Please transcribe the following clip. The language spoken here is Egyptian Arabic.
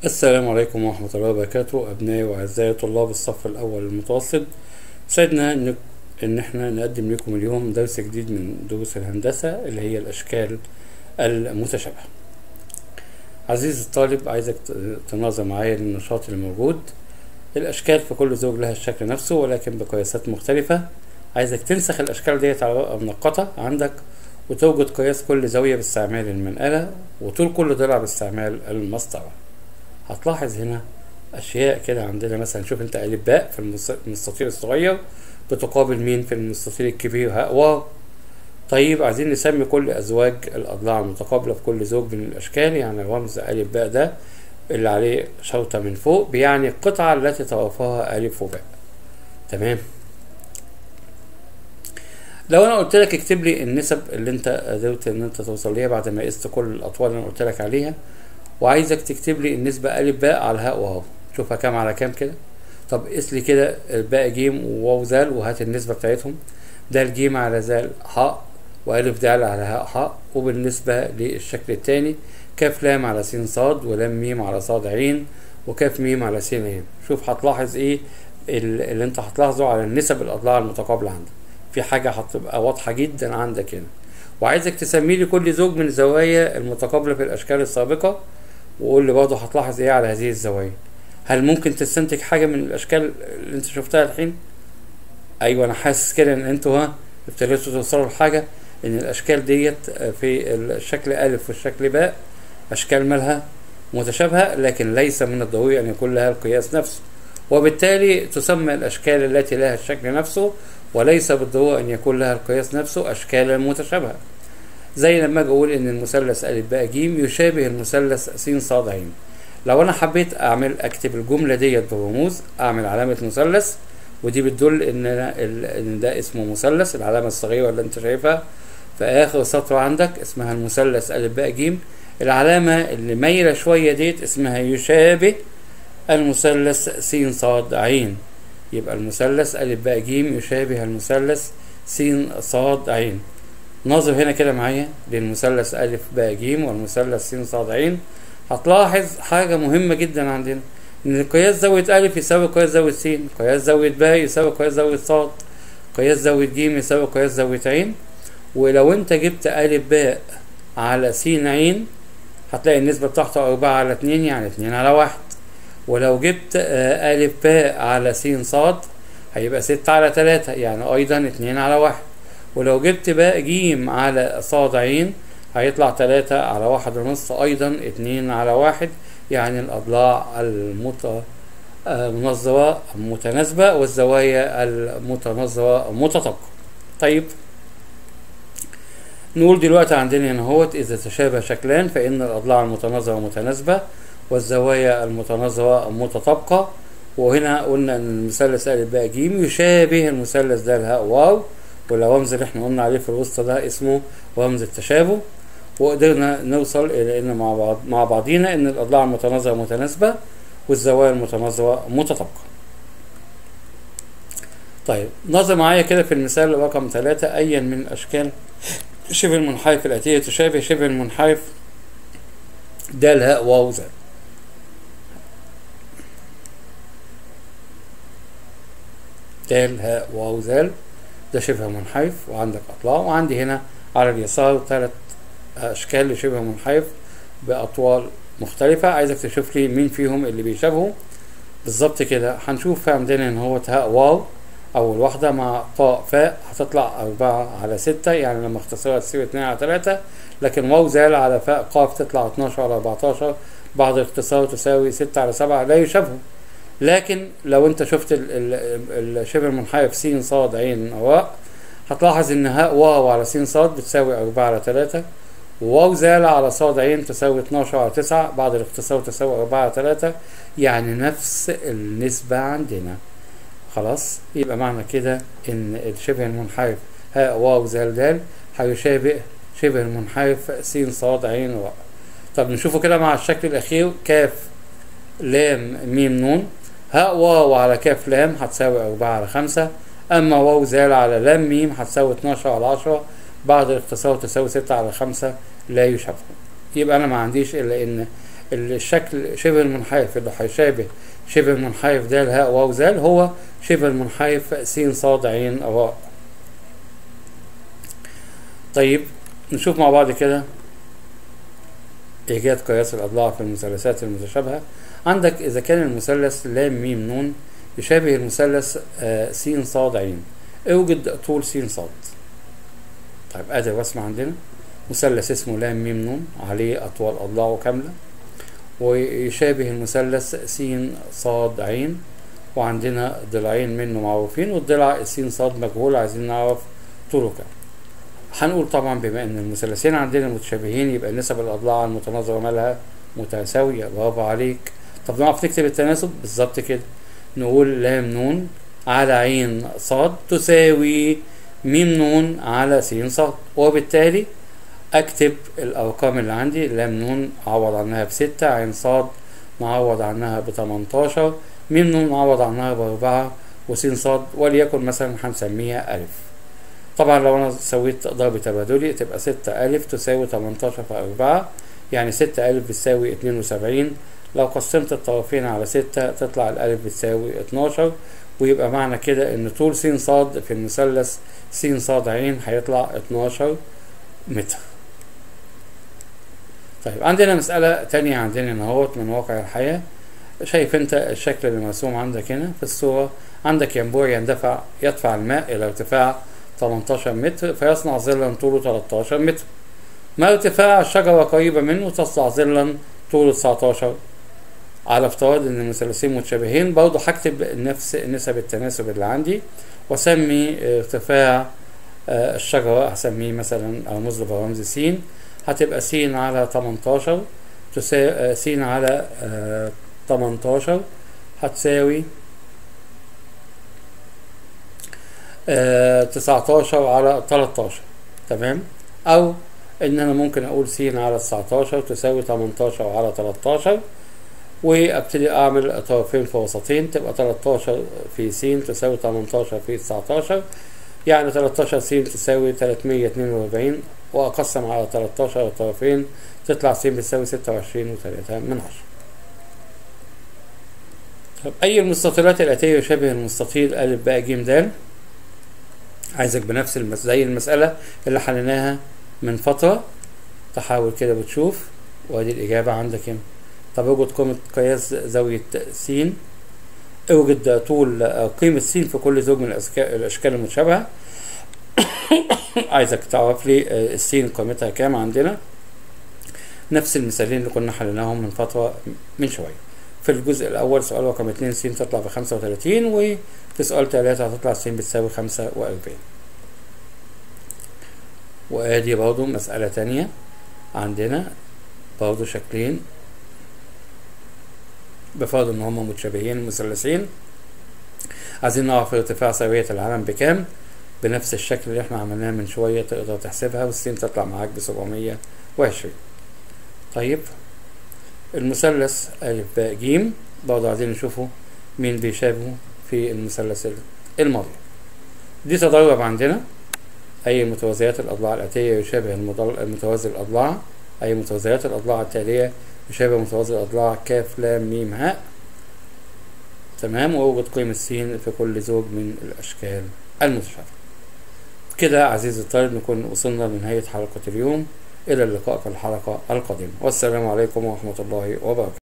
السلام عليكم ورحمة الله وبركاته أبنائي وأعزائي طلاب الصف الأول المتوسط سعدنا إن إن إحنا نقدم لكم اليوم درس جديد من دروس الهندسة اللي هي الأشكال المتشابهة. عزيزي الطالب عايزك ت- تناظر معايا النشاط اللي موجود. الأشكال في كل زوج لها الشكل نفسه ولكن بقياسات مختلفة. عايزك تنسخ الأشكال ديت على ورقة منقطة عندك وتوجد قياس كل زاوية باستعمال المنقلة وطول كل ضلع باستعمال المسطرة. هتلاحظ هنا اشياء كده عندنا مثلا شوف انت الف باء في المس- المستطيل الصغير بتقابل مين في المستطيل الكبير هاء واو طيب عايزين نسمي كل ازواج الاضلاع المتقابله في كل زوج من الاشكال يعني رمز الف باء ده اللي عليه شرطه من فوق بيعني القطعه التي توافقها الف وباء تمام لو انا قلت لك اكتب لي النسب اللي انت قدرت ان انت توصل ليها بعد ما قست كل الاطوال اللي انا قلت لك عليها وعايزك تكتب لي النسبة ألف باء على هاء وواو شوفها كام على كام كده طب قيس لي كده باء جيم وواو زال وهات النسبة بتاعتهم دال جيم على زال حاء وألف دال على هاء حاء وبالنسبة للشكل التاني كاف لام على سين صاد ولام ميم على صاد عين وكاف ميم على سين عين شوف هتلاحظ ايه ال- اللي انت هتلاحظه على النسب الأضلاع المتقابلة عندك في حاجة هتبقى واضحة جدا عندك هنا وعايزك تسمي لي كل زوج من الزوايا المتقابلة في الأشكال السابقة وقول لي برضه هتلاحظ ايه على هذه الزوايا هل ممكن تستنتج حاجه من الاشكال اللي انت شفتها الحين ايوه انا حاسس كده ان انتوا ها ابتديتوا توصلوا لحاجه ان الاشكال ديت في الشكل الف والشكل باء اشكال مالها متشابهه لكن ليس من الضروري ان يكون لها القياس نفسه وبالتالي تسمى الاشكال التي لها الشكل نفسه وليس بالضروره ان يكون لها القياس نفسه اشكالا متشابهه زي لما اجي اقول ان المثلث ا ب ج يشابه المثلث س ص ع لو انا حبيت اعمل اكتب الجمله ديت بالرموز اعمل علامه مثلث ودي بتدل ان أنا ال- ان ده اسمه مثلث العلامه الصغيره اللي انت شايفها في اخر سطر عندك اسمها المثلث ا ب ج العلامه اللي مايله شويه ديت اسمها يشابه المثلث س ص ع يبقى المثلث ا ب ج يشابه المثلث س ص ع ناظر هنا كده معايا للمثلث أ ب ج والمثلث س ص ع هتلاحظ حاجة مهمة جدا عندنا إن قياس زاوية أ يساوي قياس زاوية س قياس زاوية ب يساوي قياس زاوية ص قياس زاوية ج يساوي قياس زاوية ع ولو أنت جبت أ ب على س ع هتلاقي النسبة بتاعته أربعة على اتنين يعني اتنين على واحد ولو جبت آه، أ ب على س ص هيبقى ستة على تلاتة يعني أيضا اتنين على واحد ولو جبت باء جيم على صاد عين هيطلع تلاتة على واحد ونص أيضا اتنين على واحد يعني الأضلاع المت آه، منظرة متناسبة والزوايا المتنظرة متطابقة طيب نقول دلوقتي عندنا هنا هوت إذا تشابه شكلان فإن الأضلاع المتناظرة متناسبة والزوايا المتناظرة متطابقة وهنا قلنا إن المثلث أ ب ج يشابه المثلث ده الهاء واو والرمز اللي احنا قلنا عليه في الوسط ده اسمه رمز التشابه وقدرنا نوصل الى ان مع بعض مع بعضينا ان الاضلاع المتناظره متناسبه والزوايا المتناظره متطابقه. طيب نظر معايا كده في المثال رقم ثلاثة أيا من الأشكال شبه المنحرف الآتية تشابه شبه المنحرف د هاء واو زد. د هاء واو زال ده شبه منحرف وعندك أطلاع وعندي هنا على اليسار ثلاث أشكال لشبه منحرف بأطوال مختلفة عايزك تشوف لي مين فيهم اللي بيشابهوا بالظبط كده هنشوف عندنا إن هو هاء واو أول واحدة مع طاء فاء هتطلع أربعة على ستة يعني لما اختصرها تساوي اتنين على تلاتة لكن واو زال على فاء قاف تطلع اتناشر على أربعتاشر بعد الاختصار تساوي ستة على سبعة لا يشابهوا لكن لو انت شفت ال- ال- الشبه المنحرف س ص ع واء هتلاحظ ان هاء واو على س ص بتساوي أربعة على تلاتة وواو زال على ص ع تساوي اتناشر على تسعة بعد الاختصار تساوي أربعة على تلاتة يعني نفس النسبة عندنا خلاص يبقى معنى كده ان الشبه المنحرف هاء واو زال دال هيشابه شبه المنحرف س ص ع واء طب نشوفه كده مع الشكل الأخير كاف لام ميم نون هاء واو على كاف لام هتساوي أربعة على خمسة أما واو زال على لام ميم هتساوي اتناشر على عشرة بعد الاختصار تساوي ستة على خمسة لا يشابهوا يبقى أنا ما عنديش إلا إن الشكل شبه المنحرف اللي هيشابه شبه المنحرف د هاء واو زال هو شبه المنحرف س صاد عين راء طيب نشوف مع بعض كده إيجاد قياس الأضلاع في المثلثات المتشابهة عندك إذا كان المثلث لام ميم نون يشابه المثلث آه س صاد عين اوجد طول س صاد طيب ادي الرسمة عندنا مثلث اسمه لام ميم نون عليه أطوال أضلاعه كاملة ويشابه المثلث س صاد عين وعندنا ضلعين منه معروفين والضلع الس صاد مجهول عايزين نعرف طوله كام هنقول طبعا بما ان المثلثين عندنا متشابهين يبقى نسب الاضلاع المتناظره مالها متساويه برافو عليك طب نعرف نكتب التناسب بالظبط كده نقول لام نون على عين صاد تساوي ميم نون على س صاد وبالتالي اكتب الارقام اللي عندي لام نون اعوض عنها بستة عين صاد نعوض عنها بتمنتاشر ميم نون نعوض عنها باربعة وس صاد وليكن مثلا هنسميها الف طبعا لو انا سويت ضرب تبادلي تبقى ستة الف تساوي تمنتاشر في اربعة يعني ستة الف بتساوي اتنين وسبعين لو قسمت الطرفين على ستة تطلع الالف بتساوي اتناشر ويبقى معنى كده ان طول س صاد في المثلث س صاد عين هيطلع اتناشر متر طيب عندنا مسألة تانية عندنا اهوت من واقع الحياة شايف انت الشكل اللي مرسوم عندك هنا في الصورة عندك ينبوع يندفع يدفع الماء إلى ارتفاع 18 متر فيصنع ظلا طوله 13 متر ما ارتفاع الشجرة قريبة منه تصنع ظلا طوله 19 على افتراض ان المثلثين متشابهين برضه هكتب نفس نسب التناسب اللي عندي واسمي ارتفاع الشجرة هسميه مثلا ارمز له برمز س هتبقى س على 18 تساوي س على 18 هتساوي تسعتاشر على تلاتاشر تمام او ان انا ممكن اقول س على تسعتاشر تساوي تمنتاشر على تلاتاشر وابتدي اعمل طرفين في وسطين تبقى تلاتاشر في س تساوي تمنتاشر في تسعتاشر يعني تلاتاشر س تساوي تلاتمية اتنين واربعين واقسم على تلاتاشر طرفين تطلع س بتساوي ستة وعشرين وتلاتة من عشرة طب اي المستطيلات الاتية يشابه المستطيل ا ب ج د عايزك بنفس المس... زي المسألة اللي حليناها من فترة تحاول كده بتشوف وادي الإجابة عندك هنا طب اوجد قيمة قياس زاوية س اوجد طول قيمة س في كل زوج من الأشكال المتشابهة عايزك تعرف لي السين قيمتها كام عندنا نفس المثالين اللي كنا حليناهم من فترة من شوية في الجزء الأول سؤال رقم اتنين س تطلع بخمسة وتلاتين وفي سؤال تلاتة هتطلع س بتساوي خمسة وأربعين وآدي برضو مسألة تانية عندنا برضو شكلين بفرض إن هما متشابهين مثلثين عايزين نعرف ارتفاع سوية العلم بكام بنفس الشكل اللي احنا عملناه من شوية تقدر تحسبها والسين تطلع معاك بسبعمية وعشرين طيب المثلث أ ب ج برضه عايزين نشوفه مين بيشابهه في المثلث الماضي دي تدرب عندنا أي متوازيات الأضلاع الآتية يشابه المتوازي الأضلاع أي متوازيات الأضلاع التالية يشابه متوازي الأضلاع ك ل م ه تمام وأوجد قيمة س في كل زوج من الأشكال المتشابهة كده عزيزي الطالب نكون وصلنا لنهاية حلقة اليوم إلى اللقاء في الحلقة القادمة والسلام عليكم ورحمة الله وبركاته